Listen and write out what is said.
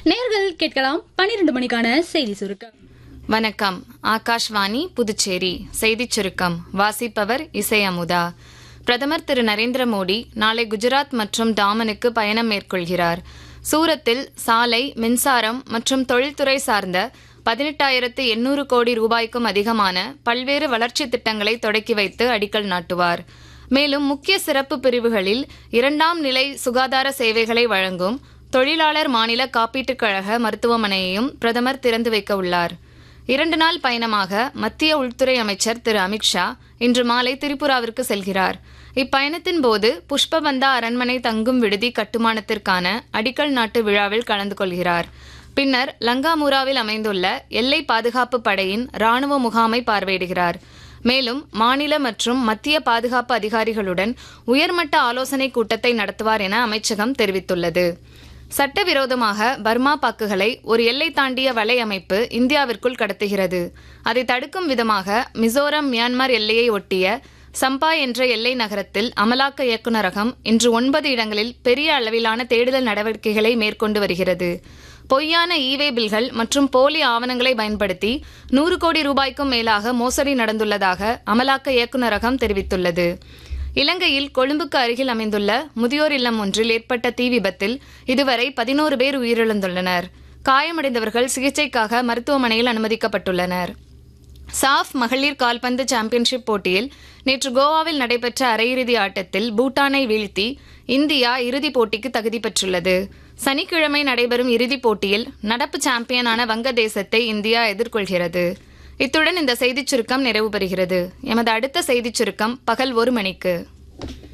நேர்கள் கேட்கலாம் பன்னிரண்டு மணிக்கான செய்தி சுருக்கம் வணக்கம் ஆகாஷ்வாணி புதுச்சேரி செய்திச் சுருக்கம் வாசிப்பவர் இசை அமுதா பிரதமர் திரு நரேந்திர மோடி நாளை குஜராத் மற்றும் டாமனுக்கு பயணம் மேற்கொள்கிறார் சூரத்தில் சாலை மின்சாரம் மற்றும் தொழில்துறை சார்ந்த பதினெட்டாயிரத்து எண்ணூறு கோடி ரூபாய்க்கும் அதிகமான பல்வேறு வளர்ச்சி திட்டங்களை தொடக்கி வைத்து அடிக்கல் நாட்டுவார் மேலும் முக்கிய சிறப்பு பிரிவுகளில் இரண்டாம் நிலை சுகாதார சேவைகளை வழங்கும் தொழிலாளர் மாநில காப்பீட்டுக் கழக மருத்துவமனையையும் பிரதமர் திறந்து வைக்க உள்ளார் இரண்டு நாள் பயணமாக மத்திய உள்துறை அமைச்சர் திரு அமித்ஷா இன்று மாலை திரிபுராவிற்கு செல்கிறார் இப்பயணத்தின் போது புஷ்பபந்தா அரண்மனை தங்கும் விடுதி கட்டுமானத்திற்கான அடிக்கல் நாட்டு விழாவில் கலந்து கொள்கிறார் பின்னர் லங்காமூராவில் அமைந்துள்ள எல்லை பாதுகாப்பு படையின் ராணுவ முகாமை பார்வையிடுகிறார் மேலும் மாநில மற்றும் மத்திய பாதுகாப்பு அதிகாரிகளுடன் உயர்மட்ட ஆலோசனைக் கூட்டத்தை நடத்துவார் என அமைச்சகம் தெரிவித்துள்ளது சட்டவிரோதமாக பர்மா பாக்குகளை ஒரு எல்லை தாண்டிய வலை அமைப்பு இந்தியாவிற்குள் கடத்துகிறது அதை தடுக்கும் விதமாக மிசோரம் மியான்மர் எல்லையை ஒட்டிய சம்பா என்ற எல்லை நகரத்தில் அமலாக்க இயக்குநரகம் இன்று ஒன்பது இடங்களில் பெரிய அளவிலான தேடுதல் நடவடிக்கைகளை மேற்கொண்டு வருகிறது பொய்யான ஈவே பில்கள் மற்றும் போலி ஆவணங்களை பயன்படுத்தி நூறு கோடி ரூபாய்க்கும் மேலாக மோசடி நடந்துள்ளதாக அமலாக்க இயக்குநரகம் தெரிவித்துள்ளது இலங்கையில் கொழும்புக்கு அருகில் அமைந்துள்ள முதியோர் இல்லம் ஒன்றில் ஏற்பட்ட தீ விபத்தில் இதுவரை பதினோரு பேர் உயிரிழந்துள்ளனர் காயமடைந்தவர்கள் சிகிச்சைக்காக மருத்துவமனையில் அனுமதிக்கப்பட்டுள்ளனர் சாஃப் மகளிர் கால்பந்து சாம்பியன்ஷிப் போட்டியில் நேற்று கோவாவில் நடைபெற்ற அரையிறுதி ஆட்டத்தில் பூட்டானை வீழ்த்தி இந்தியா இறுதிப் போட்டிக்கு தகுதி பெற்றுள்ளது சனிக்கிழமை நடைபெறும் இறுதிப் போட்டியில் நடப்பு சாம்பியனான வங்கதேசத்தை இந்தியா எதிர்கொள்கிறது இத்துடன் இந்த செய்திச் சுருக்கம் நிறைவு பெறுகிறது எமது அடுத்த செய்திச் சுருக்கம் பகல் ஒரு மணிக்கு